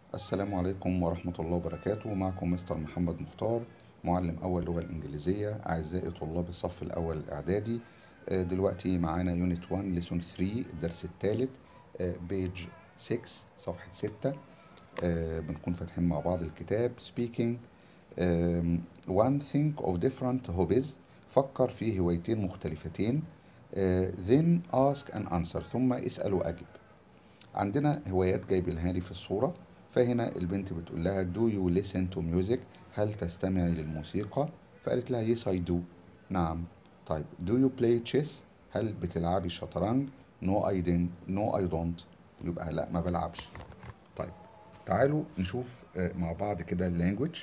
السلام عليكم ورحمة الله وبركاته معكم مستر محمد مختار معلم أول لغة الإنجليزية أعزائي طلاب الصف الأول الإعدادي آه، دلوقتي معانا يونت 1 ليسون 3 الدرس الثالث بيج 6 صفحة 6 آه، بنكون فاتحين مع بعض الكتاب speaking آم، one think of different hobbies فكر في هوايتين مختلفتين آه، then ask and answer ثم اسأل وأجب عندنا هوايات جايبينها لي في الصورة فهنا البنت بتقول لها do you listen to music هل تستمعي للموسيقى فقالت لها yes I do نعم طيب do you play chess هل بتلعبي الشطرنج no I didn't no I don't يبقى لا ما بلعبش طيب تعالوا نشوف آه، مع بعض كده اللانجوج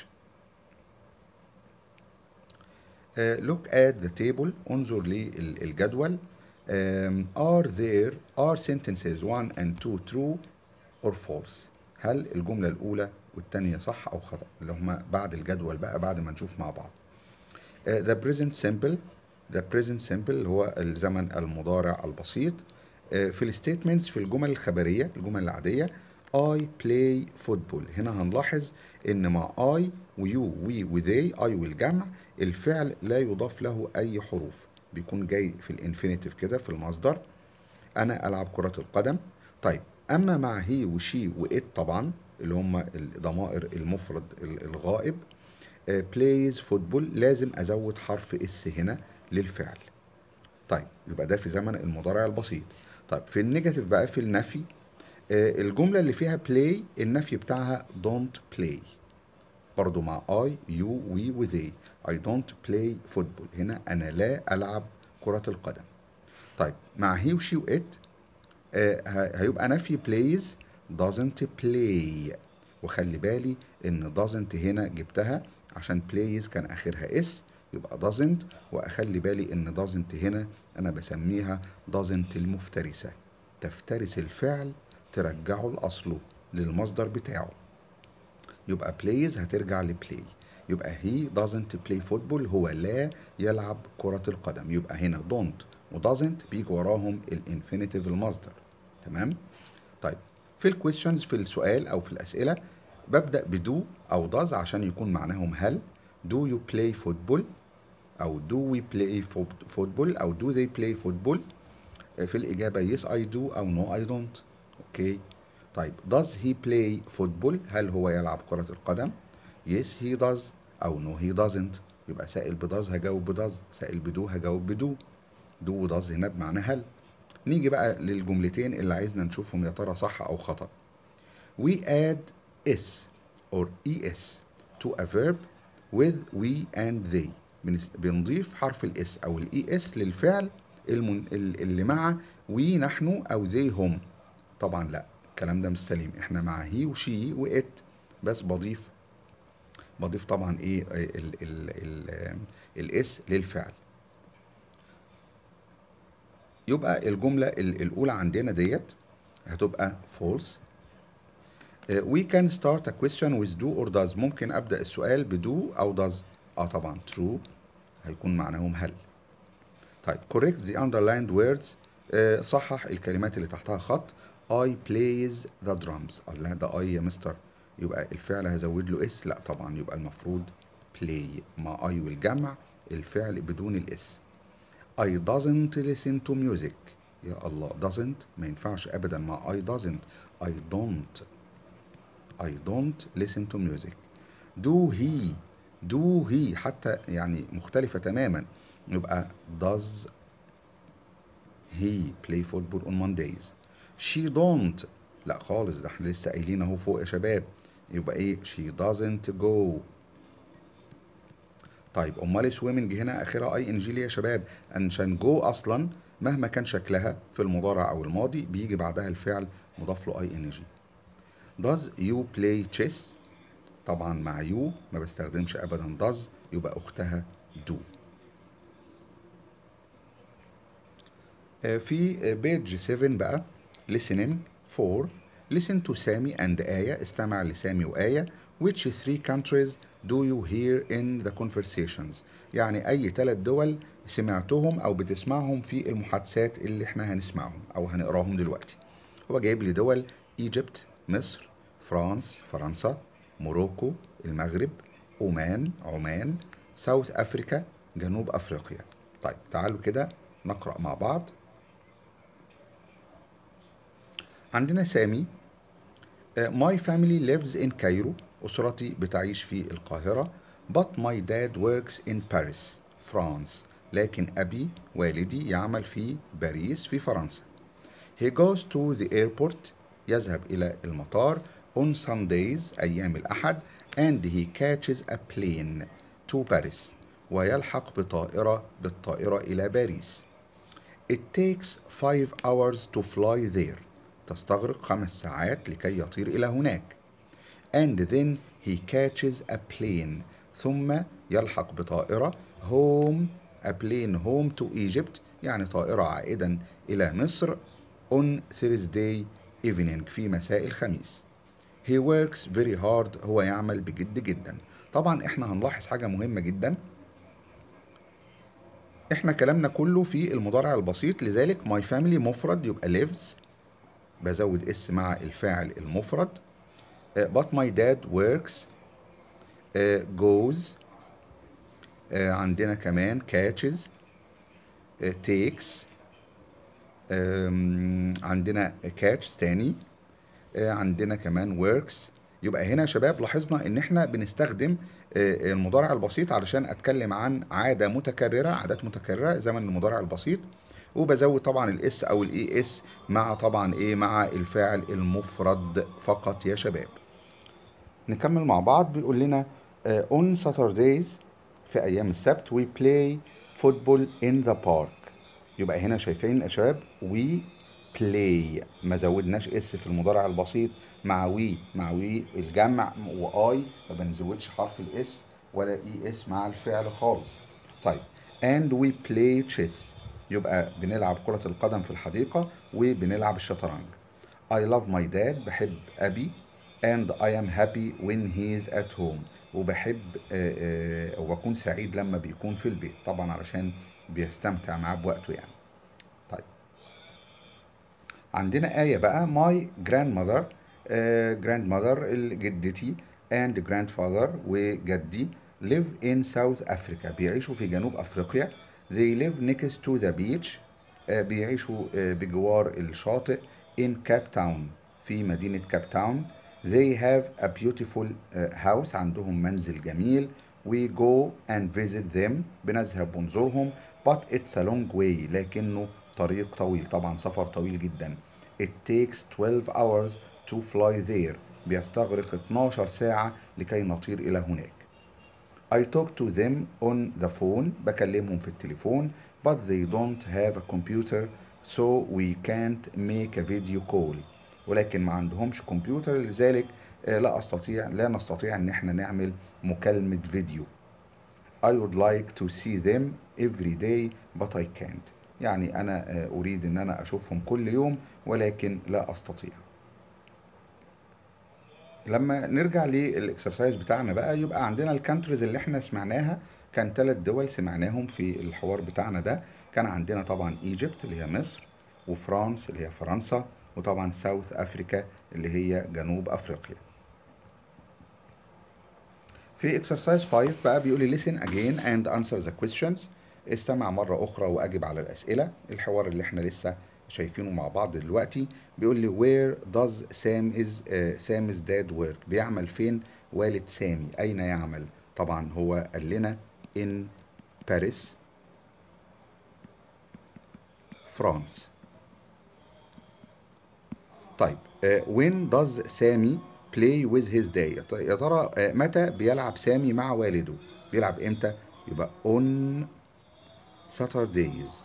look at the table انظر للجدول um, are there are sentences one and two true or false هل الجملة الأولى والتانية صح أو خطأ اللي هما بعد الجدول بقى بعد ما نشوف مع بعض uh, the present simple the present simple اللي هو الزمن المضارع البسيط uh, في الستيتمنتس في الجمل الخبرية الجمل العادية I play football هنا هنلاحظ ان مع I ويو وي وذي I والجمع الفعل لا يضاف له اي حروف بيكون جاي في الانفينيتيف كده في المصدر انا العب كرة القدم طيب اما مع هي وشي وات طبعا اللي هم الضمائر المفرد الغائب بلايز فوتبول لازم ازود حرف اس هنا للفعل طيب يبقى ده في زمن المضارع البسيط طيب في النيجاتيف بقى في النفي آه، الجملة اللي فيها play النفي بتاعها don't play برضو مع I, you, we و they I don't play football هنا أنا لا ألعب كرة القدم طيب مع he و she و it آه، ه- هيبقى نفي plays doesn't play وخلي بالي ان doesn't هنا جبتها عشان plays كان اخرها اس يبقى doesn't واخلي بالي ان doesn't هنا انا بسميها doesn't المفترسة تفترس الفعل ترجعه لأصله للمصدر بتاعه يبقى plays هترجع لبلاي يبقى he doesn't play football هو لا يلعب كرة القدم يبقى هنا don't و doesn't بيجي وراهم الانفينيتيف المصدر تمام طيب في الكويشنز في السؤال او في الاسئله ببدا بدو او does عشان يكون معناهم هل do you play football او do we play fo- football او do they play football في الإجابة yes I do أو no I don't أوكي طيب does he play football هل هو يلعب كرة القدم yes he does أو no he doesn't يبقى سائل بداز هجاوب بداز سائل بدو هجاوب بدو do و does هنا بمعنى هل نيجي بقى للجملتين اللي عايزنا نشوفهم يا ترى صح أو خطأ we add s or es to a verb with we and they بنس- بنضيف حرف الاس او الاي اس للفعل المن... ال- اللي مع وي نحن او زي هم طبعا لا الكلام ده مش سليم احنا مع هي وشي وات بس بضيف بضيف طبعا ايه ال... ال... ال... الاس للفعل يبقى الجملة ال- الأولى عندنا ديت هتبقى false Uh, we can start a question with do or does ممكن أبدأ السؤال بدو أو does اه طبعا true هيكون معناهم هل طيب correct the underlined words uh, صحح الكلمات اللي تحتها خط I plays the drums الله ده I يا مستر يبقى الفعل هزود له اس لا طبعا يبقى المفروض play مع I والجمع الفعل بدون الاس I doesn't listen to music يا الله doesn't ما ينفعش ابدا مع I doesn't I don't I don't listen to music do he do he حتى يعني مختلفة تماما يبقى does he play football on Mondays she don't لا خالص ده احنا لسه قايلين اهو فوق يا شباب يبقى ايه she doesn't go طيب امال swimming هنا اخرها اي ان جي ليه يا شباب عشان جو اصلا مهما كان شكلها في المضارع او الماضي بيجي بعدها الفعل مضاف له اي ان جي does you play chess طبعا مع you ما بستخدمش ابدا does يبقى اختها do آه، في بيج 7 بقى listening for listen to سامي and آية استمع لسامي وآية which three countries do you hear in the conversations يعني أي ثلاث دول سمعتهم أو بتسمعهم في المحادثات اللي احنا هنسمعهم أو هنقراهم دلوقتي هو جايب لي دول Egypt مصر فرانس فرنسا موروكو المغرب عمان عمان ساوث افريكا جنوب افريقيا طيب تعالوا كده نقرا مع بعض عندنا سامي My family lives in Cairo أسرتي بتعيش في القاهرة but my dad works in Paris France لكن أبي والدي يعمل في باريس في فرنسا He goes to the airport يذهب إلى المطار on Sundays أيام الأحد and he catches a plane to Paris ويلحق بطائرة بالطائرة إلى باريس It takes five hours to fly there تستغرق خمس ساعات لكي يطير إلى هناك and then he catches a plane ثم يلحق بطائرة home a plane home to Egypt يعني طائرة عائدا إلى مصر on Thursday evening في مساء الخميس he works very hard هو يعمل بجد جدا طبعا احنا هنلاحظ حاجة مهمة جدا احنا كلامنا كله في المضارع البسيط لذلك my family مفرد يبقى lives بزود اس مع الفاعل المفرد uh, but my dad works uh, goes uh, عندنا كمان catches uh, takes um, عندنا catch تاني uh, عندنا كمان works يبقى هنا يا شباب لاحظنا ان احنا بنستخدم المضارع البسيط علشان اتكلم عن عاده متكرره عادات متكرره زمن المضارع البسيط وبزود طبعا الاس او الاي اس مع طبعا ايه مع الفاعل المفرد فقط يا شباب نكمل مع بعض بيقول لنا uh, on Saturdays في ايام السبت we play football in the park يبقى هنا شايفين يا شباب we play ما زودناش اس في المضارع البسيط مع وي مع وي الجمع واي ما بنزودش حرف الاس ولا اي اس مع الفعل خالص طيب and we play chess يبقى بنلعب كرة القدم في الحديقة وبنلعب الشطرنج I love my dad بحب أبي and I am happy when he is at home وبحب وبكون سعيد لما بيكون في البيت طبعا علشان بيستمتع معاه بوقته يعني طيب عندنا آية بقى my grandmother uh, grandmother جدتي and grandfather وجدي live in South Africa بيعيشوا في جنوب أفريقيا they live next to the beach uh, بيعيشوا uh, بجوار الشاطئ in Cape Town في مدينة كاب تاون they have a beautiful uh, house عندهم منزل جميل we go and visit them بنذهب ونزورهم but it's a long way لكنه طريق طويل طبعا سفر طويل جدا it takes 12 hours to fly there بيستغرق 12 ساعة لكي نطير إلى هناك I talk to them on the phone بكلمهم في التليفون but they don't have a computer so we can't make a video call ولكن ما عندهمش كمبيوتر لذلك لا استطيع لا نستطيع ان احنا نعمل مكالمة فيديو I would like to see them every day but I can't يعني انا اريد ان انا اشوفهم كل يوم ولكن لا استطيع لما نرجع للاكسرسايز بتاعنا بقى يبقى عندنا الكانتريز اللي احنا سمعناها كان ثلاث دول سمعناهم في الحوار بتاعنا ده كان عندنا طبعا ايجيبت اللي هي مصر وفرانس اللي هي فرنسا وطبعا ساوث افريكا اللي هي جنوب افريقيا في اكسرسايز 5 بقى بيقول لي listen again and answer the questions استمع مرة أخرى وأجب على الأسئلة الحوار اللي احنا لسه شايفينه مع بعض دلوقتي بيقول لي where does Sam is uh, Sam's dad work بيعمل فين والد سامي أين يعمل طبعا هو قال لنا in Paris فرانس طيب uh, when does سامي play with his dad يا ترى uh, متى بيلعب سامي مع والده بيلعب امتى يبقى on Saturdays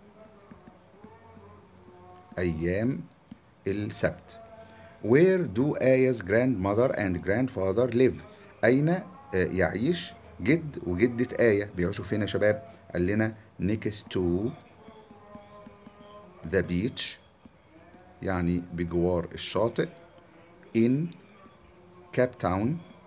أيام السبت Where do Aya's grandmother and grandfather live أين يعيش جد وجدة آية بيعيشوا فين يا شباب قال لنا next to the beach يعني بجوار الشاطئ in Cape Town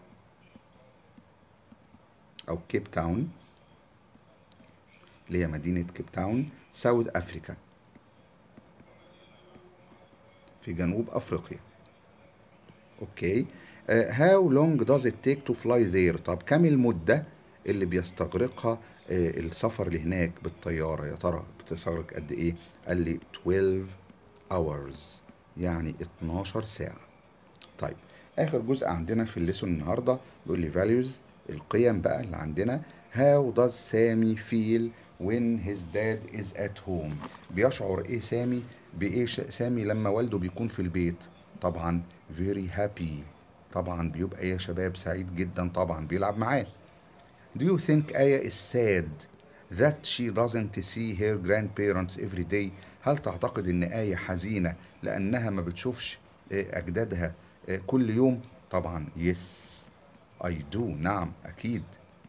أو كيب تاون اللي هي مدينة كيب تاون ساوث أفريكا في جنوب أفريقيا اوكي هاو لونج does it take to fly there طب كم المدة اللي بيستغرقها آه، السفر لهناك بالطيارة يا ترى بتستغرق قد ايه قال لي 12 hours يعني 12 ساعة طيب اخر جزء عندنا في الليسون النهارده بيقول لي values القيم بقى اللي عندنا how does سامي feel when his dad is at home بيشعر ايه سامي بايه ش- سامي لما والده بيكون في البيت طبعا very happy طبعا بيبقى يا شباب سعيد جدا طبعا بيلعب معاه Do you think آية is sad that she doesn't see her grandparents every day؟ هل تعتقد إن آية حزينة لأنها ما بتشوفش آه، أجدادها آه، كل يوم؟ طبعا yes I do نعم أكيد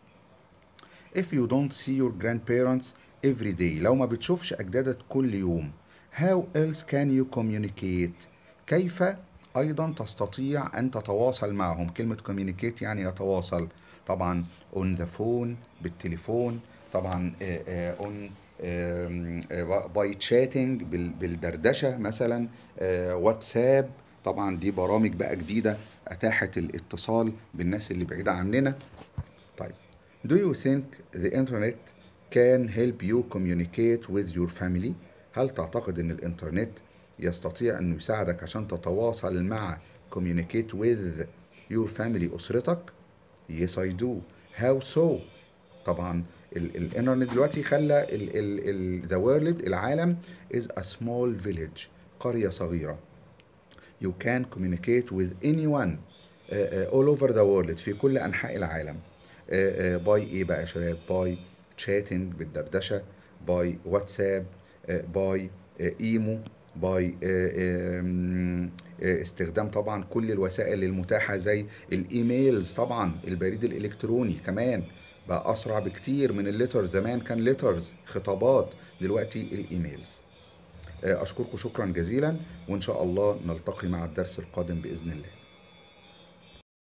If you don't see your grandparents every day لو ما بتشوفش أجدادك كل يوم how else can you communicate كيف أيضا تستطيع أن تتواصل معهم كلمة communicate يعني يتواصل طبعا on the phone بالتليفون طبعا آه، آه، on آم، آه، by chatting بال- بالدردشة مثلا آه، واتساب طبعا دي برامج بقى جديدة أتاحت الاتصال بالناس اللي بعيدة عننا طيب Do you think the internet can help you communicate with your family؟ هل تعتقد ان الانترنت يستطيع انه يساعدك عشان تتواصل مع communicate with your family اسرتك؟ Yes I do. How so؟ طبعا ال- الانترنت دلوقتي خلى ال ال ال the world العالم is a small village قرية صغيرة you can communicate with anyone uh, uh, all over the world في كل أنحاء العالم uh, uh, by إيه بقى يا شباب by chatting بالدردشة by واتساب uh, by uh, إيمو by uh, um, uh, استخدام طبعا كل الوسائل المتاحة زي الإيميلز طبعا البريد الإلكتروني كمان بقى أسرع بكتير من الليتر زمان كان ليترز خطابات دلوقتي الإيميلز أشكركم شكرا جزيلا وإن شاء الله نلتقي مع الدرس القادم بإذن الله